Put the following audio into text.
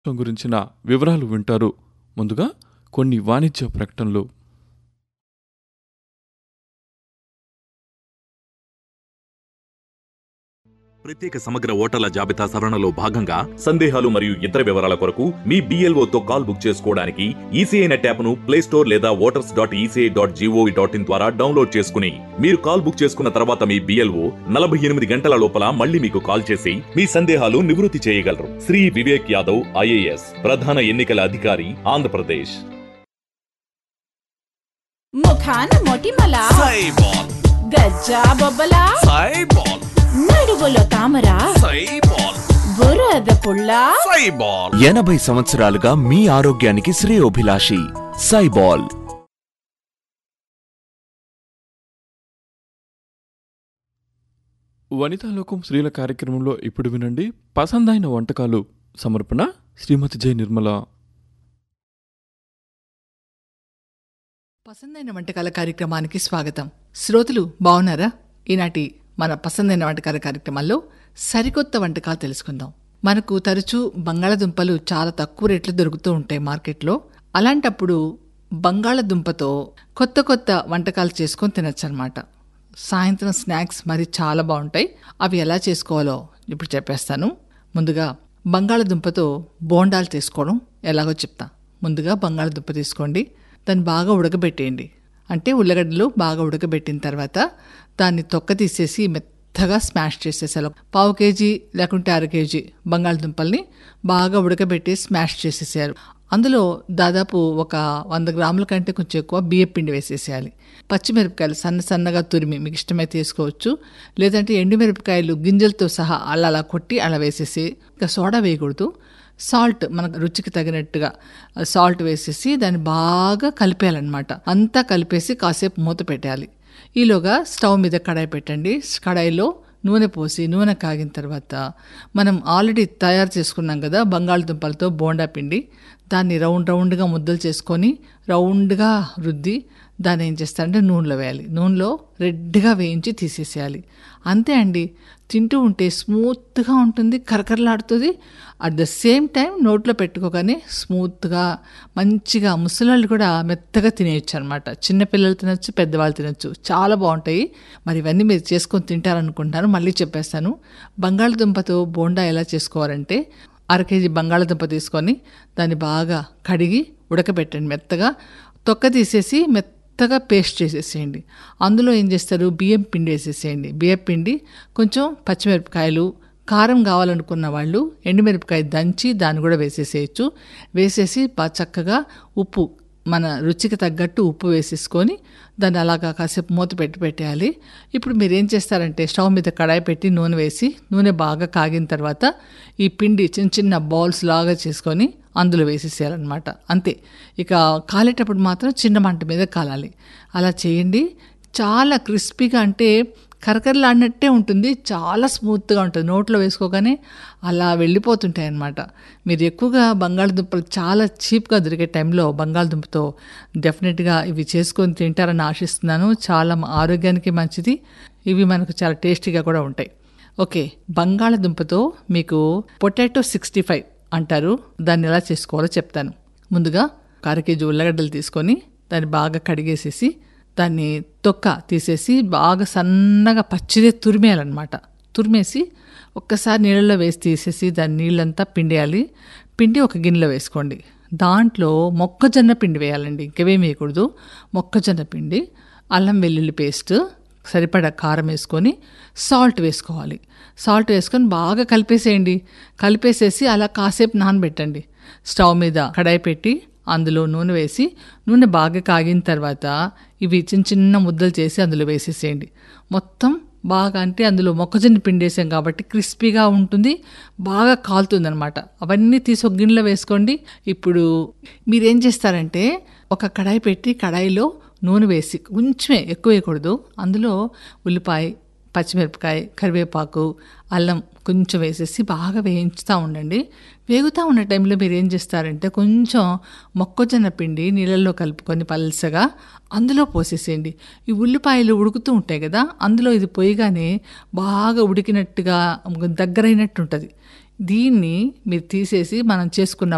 గురించిన వివరాలు వింటారు ముందుగా కొన్ని వాణిజ్య ప్రకటనలు ప్రత్యేక సమగ్ర ఓటర్ల జాబితా సవరణలో భాగంగా సందేహాలు మరియు ఇతర వివరాల కొరకు మీ BLO తో కాల్ బుక్ చేసుకోవడానికి ఈసీఐ నెట్ యాప్ను ప్లే స్టోర్ లేదా voters dot ECI dot gov dot in ద్వారా డౌన్లోడ్ చేసుకుని మీరు కాల్ బుక్ చేసుకున్న తర్వాత మీ బిఎల్ఓ నలభై ఎనిమిది గంటల లోపల మళ్ళీ మీకు కాల్ చేసి మీ సందేహాలు నివృత్తి చేయగలరు శ్రీ వివేక్ యాదవ్ ఐఏఎస్ ప్రధాన ఎన్నికల అధికారి ఆంధ్రప్రదేశ్ ముఖాన మొటిమల సైబాల్ గజ్జా బొబ్బల సైబాల్ నడువులో తామర సైబాల్ బురద పుల్ల సైబాల్ ఎనభై సంవత్సరాలుగా మీ ఆరోగ్యానికి శ్రేయోభిలాషి సైబాల్ వనితాలోకం స్త్రీల కార్యక్రమంలో ఇప్పుడు వినండి పసందైన వంటకాలు సమర్పణ శ్రీమతి జై నిర్మల పసందైన వంటకాల కార్యక్రమానికి స్వాగతం శ్రోతలు బాగున్నారా ఈనాటి మన పసందైన వంటకాల కార్యక్రమాల్లో సరికొత్త వంటకాలు తెలుసుకుందాం మనకు తరచూ బంగాళదుంపలు చాలా తక్కువ రేట్లు దొరుకుతూ ఉంటాయి మార్కెట్లో అలాంటప్పుడు బంగాళదుంపతో కొత్త కొత్త వంటకాలు చేసుకొని తినచ్చు అనమాట సాయంత్రం స్నాక్స్ మరి చాలా బాగుంటాయి అవి ఎలా చేసుకోవాలో ఇప్పుడు చెప్పేస్తాను ముందుగా బంగాళదుంపతో బోండాలు చేసుకోవడం ఎలాగో చెప్తా ముందుగా బంగాళదుంప తీసుకోండి దాన్ని బాగా ఉడకబెట్టేయండి అంటే ఉల్లగడ్డలు బాగా ఉడకబెట్టిన తర్వాత దాన్ని తొక్క తీసేసి మెత్తగా స్మాష్ చేసేసాలి పావు కేజీ లేకుంటే అర కేజీ బంగాళదుంపల్ని బాగా ఉడకబెట్టి స్మాష్ చేసేసారు అందులో దాదాపు ఒక వంద గ్రాముల కంటే కొంచెం ఎక్కువ బియ్య పిండి వేసేసేయాలి పచ్చిమిరపకాయలు సన్న సన్నగా తురిమి మీకు ఇష్టమైతే వేసుకోవచ్చు లేదంటే ఎండుమిరపకాయలు గింజలతో సహా అలా అలా కొట్టి అలా వేసేసి ఇంకా సోడా వేయకూడదు సాల్ట్ మనకు రుచికి తగినట్టుగా సాల్ట్ వేసేసి దాన్ని బాగా కలిపేయాలన్నమాట అంతా కలిపేసి కాసేపు మూత పెట్టాలి ఈలోగా స్టవ్ మీద కడాయి పెట్టండి కడాయిలో నూనె పోసి నూనె కాగిన తర్వాత మనం ఆల్రెడీ తయారు చేసుకున్నాం కదా బంగాళదుంపలతో బోండా పిండి దాన్ని రౌండ్ రౌండ్గా ముద్దలు చేసుకొని రౌండ్గా రుద్ది దాన్ని ఏం చేస్తారంటే నూనెలో వేయాలి నూనెలో రెడ్గా వేయించి తీసేసేయాలి అంతే అండి తింటూ ఉంటే స్మూత్గా ఉంటుంది కరకరలాడుతుంది అట్ ద సేమ్ టైం నోట్లో పెట్టుకోగానే స్మూత్గా మంచిగా ముసలాళ్ళు కూడా మెత్తగా తినేయచ్చు అనమాట చిన్నపిల్లలు తినచ్చు పెద్దవాళ్ళు తినచ్చు చాలా బాగుంటాయి మరి ఇవన్నీ మీరు చేసుకొని తింటారనుకుంటున్నాను మళ్ళీ చెప్పేస్తాను బంగాళదుంపతో బోండా ఎలా చేసుకోవాలంటే అర కేజీ బంగాళదుంప తీసుకొని దాన్ని బాగా కడిగి ఉడకబెట్టండి మెత్తగా తొక్క తీసేసి మెత్తగా పేస్ట్ చేసేసేయండి అందులో ఏం చేస్తారు బియ్యం పిండి వేసేసేయండి బియ్యం పిండి కొంచెం పచ్చిమిరపకాయలు కారం కావాలనుకున్న వాళ్ళు ఎండుమిరపకాయ దంచి దాన్ని కూడా వేసేసేయచ్చు వేసేసి బాగా చక్కగా ఉప్పు మన రుచికి తగ్గట్టు ఉప్పు వేసేసుకొని దాన్ని అలాగా కాసేపు మూత పెట్టి పెట్టేయాలి ఇప్పుడు మీరు ఏం చేస్తారంటే స్టవ్ మీద కడాయి పెట్టి నూనె వేసి నూనె బాగా కాగిన తర్వాత ఈ పిండి చిన్న చిన్న బాల్స్ లాగా చేసుకొని అందులో వేసేసేయాలన్నమాట అంతే ఇక కాలేటప్పుడు మాత్రం చిన్న మంట మీద కాలాలి అలా చేయండి చాలా క్రిస్పీగా అంటే కరకరలాడినట్టే ఉంటుంది చాలా స్మూత్గా ఉంటుంది నోట్లో వేసుకోగానే అలా వెళ్ళిపోతుంటాయి అన్నమాట మీరు ఎక్కువగా బంగాళదుంపలు చాలా చీప్గా దొరికే టైంలో బంగాళదుంపతో డెఫినెట్గా ఇవి చేసుకొని తింటారని ఆశిస్తున్నాను చాలా ఆరోగ్యానికి మంచిది ఇవి మనకు చాలా టేస్టీగా కూడా ఉంటాయి ఓకే బంగాళదుంపతో మీకు పొటాటో సిక్స్టీ ఫైవ్ అంటారు దాన్ని ఎలా చేసుకోవాలో చెప్తాను ముందుగా అర కేజీ ఉల్లగడ్డలు తీసుకొని దాన్ని బాగా కడిగేసేసి దాన్ని తొక్క తీసేసి బాగా సన్నగా పచ్చిదే తురిమేయాలన్నమాట తురిమేసి ఒక్కసారి నీళ్ళలో వేసి తీసేసి దాని నీళ్ళంతా పిండేయాలి పిండి ఒక గిన్నెలో వేసుకోండి దాంట్లో మొక్కజొన్న పిండి వేయాలండి ఇంకేమీ వేయకూడదు మొక్కజొన్న పిండి అల్లం వెల్లుల్లి పేస్ట్ సరిపడా కారం వేసుకొని సాల్ట్ వేసుకోవాలి సాల్ట్ వేసుకొని బాగా కలిపేసేయండి కలిపేసేసి అలా కాసేపు నానబెట్టండి స్టవ్ మీద కడాయి పెట్టి అందులో నూనె వేసి నూనె బాగా కాగిన తర్వాత ఇవి చిన్న చిన్న ముద్దలు చేసి అందులో వేసేసేయండి మొత్తం బాగా అంటే అందులో మొక్కజొన్న పిండి వేసాం కాబట్టి క్రిస్పీగా ఉంటుంది బాగా కాలుతుంది అనమాట అవన్నీ తీసి ఒక గిన్నెలో వేసుకోండి ఇప్పుడు మీరేం చేస్తారంటే ఒక కడాయి పెట్టి కడాయిలో నూనె వేసి కొంచెమే ఎక్కువ వేయకూడదు అందులో ఉల్లిపాయ పచ్చిమిరపకాయ కరివేపాకు అల్లం కొంచెం వేసేసి బాగా వేయించుతూ ఉండండి వేగుతూ ఉన్న టైంలో మీరు ఏం చేస్తారంటే కొంచెం మొక్కజొన్న పిండి నీళ్ళల్లో కలుపుకొని పల్సగా అందులో పోసేసేయండి ఈ ఉల్లిపాయలు ఉడుకుతూ ఉంటాయి కదా అందులో ఇది పోయగానే బాగా ఉడికినట్టుగా దగ్గరైనట్టు ఉంటుంది దీన్ని మీరు తీసేసి మనం చేసుకున్న